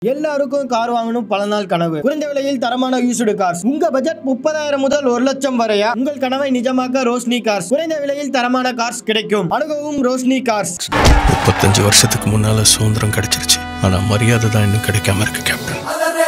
எல்லாருக்கும் கார் வாங்கணும் பல நாள் கனவு குறைந்த விலையில் தரமான யூஸ்டு கார்ஸ் உங்க பட்ஜெட் முப்பதாயிரம் முதல் ஒரு லட்சம் வரையா உங்கள் கனவை நிஜமாக்க ரோஷினி கார்ஸ் குறைந்த விலையில் தரமான கார்ஸ் கிடைக்கும் அணுகவும் ரோஷினி கார்ஸ் முப்பத்தஞ்சு வருஷத்துக்கு முன்னால சுதந்திரம் கிடைச்சிருச்சு ஆனா மரியாதை தான் இன்னும் கிடைக்காம இருக்கு கேப்டன்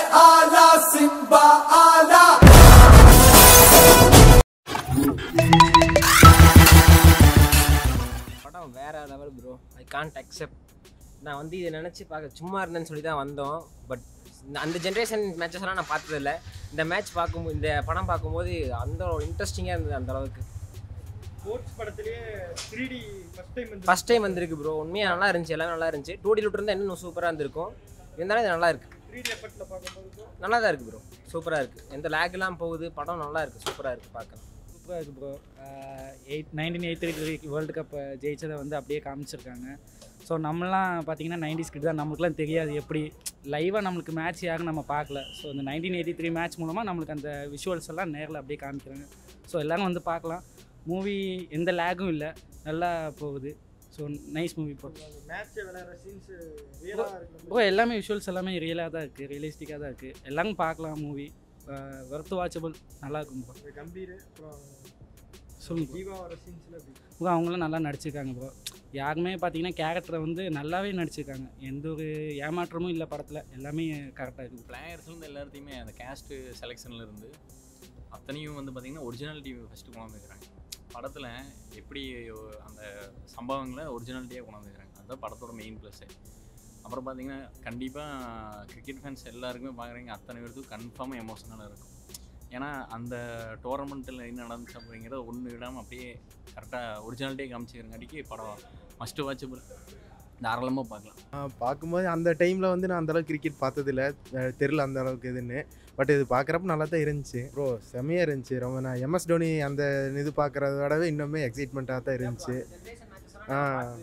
படம் வேற level bro I can't accept நான் வந்து இதை நினச்சி பார்க்க சும்மா இருந்தேன்னு சொல்லி தான் வந்தோம் பட் அந்த ஜென்ரேஷன் மேட்சஸ் எல்லாம் நான் பார்த்ததில்ல இந்த மேட்ச் பார்க்கும்போது இந்த படம் பார்க்கும்போது அந்த இன்ட்ரெஸ்டிங்காக இருந்தது அந்த அளவுக்கு ஸ்போர்ட்ஸ் படத்திலேயே த்ரீ டி ஃபர்ஸ்ட் டைம் வந்து ஃபஸ்ட் டைம் வந்திருக்கு ப்ரோ உண்மையாக நல்லா இருந்துச்சு எல்லாம் நல்லா இருந்துச்சு டூ டி இருந்தால் இன்னும் சூப்பராக இருந்திருக்கும் இருந்தாலும் இது நல்லா இருக்கு த்ரீ டி எஃபெக்ட்ல பார்க்கும்போது நல்லா தான் இருக்குது ப்ரோ சூப்பராக இருக்குது எந்த லேக்லாம் போகுது படம் நல்லா இருக்குது சூப்பராக இருக்குது பார்க்கலாம் சூப்பராக இருக்குது bro eight nineteen eight three world cup ஜெயிச்சதை வந்து அப்படியே காமிச்சிருக்காங்க ஸோ நம்மலாம் பார்த்தீங்கன்னா நைன்டிஸ் கிட்ட தான் நம்மளுக்குலாம் தெரியாது எப்படி லைவாக நம்மளுக்கு மேட்ச் யாரும் நம்ம பார்க்கல ஸோ இந்த நைன்டீன் எயிட்டி த்ரீ மேட்ச் மூலமாக நம்மளுக்கு அந்த விஷுவல்ஸ் எல்லாம் நேரில் அப்படியே காமிக்கிறாங்க ஸோ எல்லாரும் வந்து பார்க்கலாம் மூவி எந்த லேகும் இல்லை நல்லா போகுது ஸோ நைஸ் மூவி போட்டு மேட்ச் விளையாடுற சீன்ஸ் ரியலா இருக்கு ப்ரோ எல்லாமே விஷுவல்ஸ் எல்லாமே ரியலாக தான் இருக்குது ரியலிஸ்டிக்காக தான் இருக்குது எல்லாரும் பார்க்கலாம் மூவி ஒர்த்து வாட்சபிள் நல்லா இருக்கும் ப்ரோ கம்பீர் அப்புறம் சொல்லுங்க bro. ஜீவா வர சீன்ஸ்ல எப்படி ப்ரோ அவங்களும் நல்லா நடிச்சிருக்காங்க ப்ரோ யாருமே பார்த்தீங்கன்னா கேரக்டரை வந்து நல்லாவே நடிச்சிருக்காங்க எந்த ஒரு ஏமாற்றமும் இல்லை படத்தில் எல்லாமே கரெக்டாக இருக்குது பிளேயர்ஸ்லேருந்து எல்லாத்தையுமே அந்த கேஸ்ட்டு செலெக்ஷனில் இருந்து அத்தனையும் வந்து பார்த்திங்கன்னா ஒரிஜினாலிட்டி ஃபஸ்ட்டு கொண்டாந்துருக்குறாங்க படத்தில் எப்படி அந்த சம்பவங்களை ஒரிஜினாலிட்டியாக கொண்டாந்துருக்குறாங்க அதுதான் படத்தோட மெயின் ப்ளஸ்ஸு அப்புறம் பார்த்தீங்கன்னா கண்டிப்பாக கிரிக்கெட் ஃபேன்ஸ் எல்லாருக்குமே பார்க்குறீங்க அத்தனை பேருக்கும் கன்ஃபார்மாக எமோஷனலாக இருக்கும் ஏன்னா அந்த டோர்னமெண்ட்டில் என்ன நடந்துச்சு அப்படிங்கிறத ஒன்று விடாமல் அப்படியே கரெக்டாக ஒரிஜினாலிட்டியே காமிச்சிக்கிறங்காட்டிக்கு படம் மஸ்ட் வாட்சபிள் தாராளமாக பார்க்கலாம் ஆ, பார்க்கும்போது அந்த டைமில் வந்து நான் அந்தளவுக்கு கிரிக்கெட் பார்த்ததில்ல அஹ் தெரில அந்த அளவுக்கு இதுன்னு பட் இது பார்க்குறப்ப நல்லா தான் இருந்துச்சு ப்ரோ செம்மையாக இருந்துச்சு ரொம்ப நான் எம்எஸ் தோனி அந்த இது பார்க்குறத விடவே இன்னுமே எக்ஸைட்மெண்ட்டாக தான் இருந்துச்சு ஆ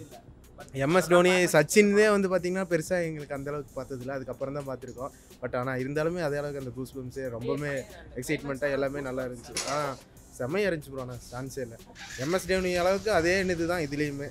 எம்எஸ் தோனி சச்சின்தே வந்து பார்த்திங்கன்னா பெருசாக எங்களுக்கு அந்த அளவுக்கு பார்த்ததில்ல அதுக்கப்புறம் தான் பார்த்துருக்கோம் பட் ஆனால் இருந்தாலுமே அதே அளவுக்கு அந்த கூஸ் பம்ஸே ரொம்பவுமே எக்ஸைட்மெண்ட்டாக எல்லாமே நல்லா இருந்துச்சு ஆ செம்மையாக இருந்துச்சு ப்ரோ நான் சான்ஸே இல்லை எம்எஸ் தோனி அளவுக்கு அதே இது தான் இதுலேயுமே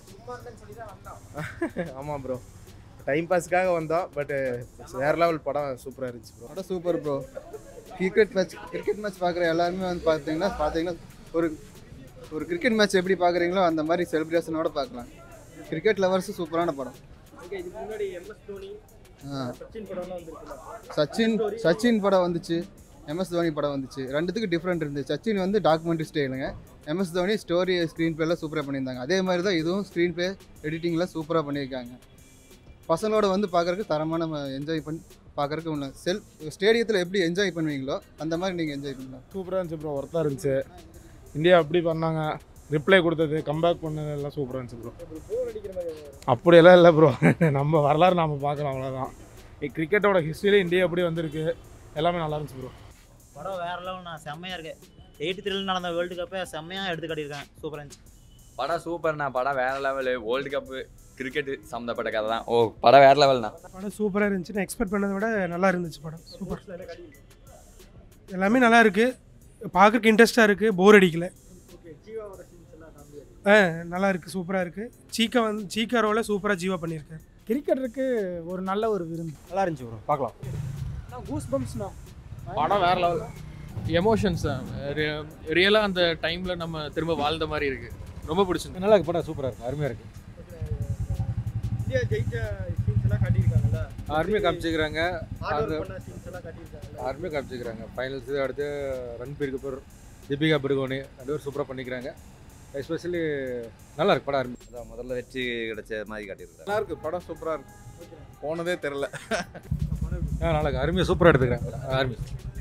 ஆமாம் ப்ரோ டைம் பாஸ்க்காக வந்தோம் பட் வேற லெவல் படம் சூப்பராக இருந்துச்சு ப்ரோ படம் super bro cricket match cricket match பார்க்குற எல்லாருமே வந்து பார்த்தீங்கன்னா பார்த்தீங்கன்னா ஒரு ஒரு கிரிக்கெட் மேட்ச் எப்படி பார்க்குறீங்களோ அந்த மாதிரி செலிப்ரேஷனோட பார்க்கலாம் கிரிக்கெட் லவர்ஸ் சூப்பரான படம் ஓகே இதுக்கு முன்னாடி எம்எஸ் தோனி ஆ. சச்சின் படம்லாம் வந்திருக்குல்ல சச்சின் சச்சின் படம் வந்துச்சு எம்எஸ் தோனி படம் வந்துச்சு ரெண்டுத்துக்கு டிஃப்ரெண்ட் இருந்துச்சு சச்சின் வந்து டாக்குமெண்ட்ரி ஸ்டைலுங்க எம்எஸ் தோனி ஸ்டோரி ஸ்க்ரீன் பிளேலாம் சூப்பராக பண்ணியிருந்தாங்க அதே மாதிரி தான் இதுவும் ஸ்க்ரீன் பிளே எடிட்டிங்லாம் சூப்பராக பண்ணியிருக்காங்க பசங்களோட வந்து பார்க்குறக்கு தரமான என்ஜாய் பண்ணி பார்க்குறக்கு ஒன்று செல் ஸ்டேடியத்தில் எப்படி என்ஜாய் பண்ணுவீங்களோ அந்த மாதிரி நீங்கள் என்ஜாய் பண்ணலாம் சூப்பராக இருந்துச்சு ப்ரோ ஒர்த்தாக இருந்துச்சு இந்தியா அப்படி பண்ணாங்க ரிப்ளை கொடுத்தது கம்பேக் பண்ணது எல்லாம் சூப்பராக இருந்துச்சு ப்ரோ போர் அடிக்கிற மாதிரி அப்படியெல்லாம் இல்லை ப்ரோ நம்ம வரலாறு நம்ம பார்க்குறோம் அவ்வளோதான் கிரிக்கெட்டோட ஹிஸ்ட்ரியிலே இந்தியா எப்படி வந்திருக்கு எல்லாமே நல்லா இருந்துச்சு ப்ரோ படம் வேற லெவல்ண்ணா செம்மையாக இருக்கு எயிட்டி த்ரீல நடந்த வேர்ல்டு கப்பை செம்மையாக எடுத்து காட்டியிருக்காங்க சூப்பராக இருந்துச்சு படம் சூப்பர்ண்ணா படம் வேற லெவலு வேர்ல்டு கப்பு கிரிக்கெட் சம்மந்தப்பட்ட கதை தான் ஓ படம் வேற லெவல்ண்ணா படம் சூப்பராக இருந்துச்சு நான் எக்ஸ்பெக்ட் பண்ணதை விட நல்லா இருந்துச்சு படம் சூப்பர் எல்லாமே நல்லா இருக்கு பார்க்கறக்கு இன்ட்ரெஸ்டாக இருக்கு போர் அடிக்கல ஓகே ஜீவா வர சீன்ஸ் எல்லாம் கம்பீர் ஆ நல்லா இருக்கு சூப்பராக இருக்கு சீக்கா வந்து சீக்கா ரோல சூப்பராக ஜீவா பண்ணியிருக்காரு கிரிக்கெட்டருக்கு ஒரு நல்ல ஒரு விருந்து நல்லா இருந்துச்சு ப்ரோ பார்க்கலாம் கூஸ் பம்ப்ஸ்ண்ணா படம் வேற லெவல் எமோஷன்ஸ் ரியலாக அந்த டைமில் நம்ம திரும்ப வாழ்ந்த மாதிரி இருக்கு ரொம்ப பிடிச்சிருக்கு நல்லா இருக்கு படம் சூப்பராக இருக்கு அருமையாக இருக்கு இந்தியா ஜெயிச்ச சீன்ஸ் எல்லாம் காட்டியிருக்காங்கல்ல அருமையாக காமிச்சிக்கிறாங்க ஹார்ட் அது ஒர்க் பண்ண சீன்ஸ் எல்லாம் காட்டியிருக்காங்கல்ல அருமையாக காமிச்சிக்கிறாங்க ஃபைனல்ஸ் அடுத்து ரன்பீர் கபூர் தீபிகா படுகோனி ரெண்டு பேரும் சூப்பராக பண்ணிக்கிறாங்க எஸ்பெஷலி நல்லா இருக்கு படம் அருமை அதான் முதல்ல வெற்றி கிடைச்ச மாதிரி காட்டியிருக்காங்க நல்லா இருக்கு படம் சூப்பராக இருக்கு போனதே தெரில ஆ நல்லா இருக்கு அருமையாக சூப்பராக எடுத்துக்கிறாங்க அருமை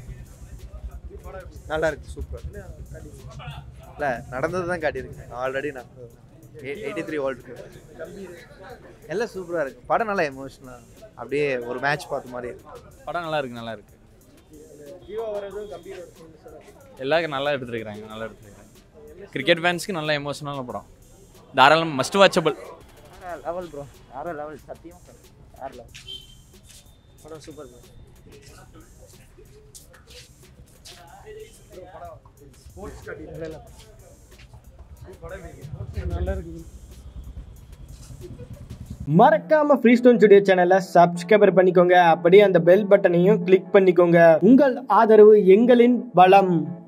நல்லா இருக்கு சூப்பர் இல்லை நடந்தது தான் காட்டியிருக்கு ஆல்ரெடி நான் எயிட்டி த்ரீ வேர்ல்டு எல்லாம் சூப்பராக இருக்கு படம் நல்லா எமோஷனலாக அப்படியே ஒரு மேட்ச் பார்த்த மாதிரி இருக்கு படம் நல்லா இருக்கு நல்லா இருக்கு ஜீவா வரதும் கம்பீர் வர சீன்ஸ் எல்லாம் எல்லாருக்கும் நல்லா எடுத்துருக்காங்க நல்லா எடுத்துருக்காங்க கிரிக்கெட் ஃபேன்ஸ்க்கு நல்ல எமோஷனலான படம் தாராளம் மஸ்ட் வாட்சபிள் லெவல் ப்ரோ வேற லெவல் சத்தியமாக வேற லெவல் படம் சூப்பர் ப்ரோ ஸ்போர்ட்ஸ் காட்டியிருக்காங்க நல்லா இருக்கு மறக்காம ஃப்ரீ ஸ்டோன் ஸ்டுடியோ சேனலை சப்ஸ்கிரைபர் பண்ணிக்கோங்க அப்படியே அந்த பெல் பட்டனையும் கிளிக் பண்ணிக்கோங்க உங்கள் ஆதரவு எங்களின் பலம்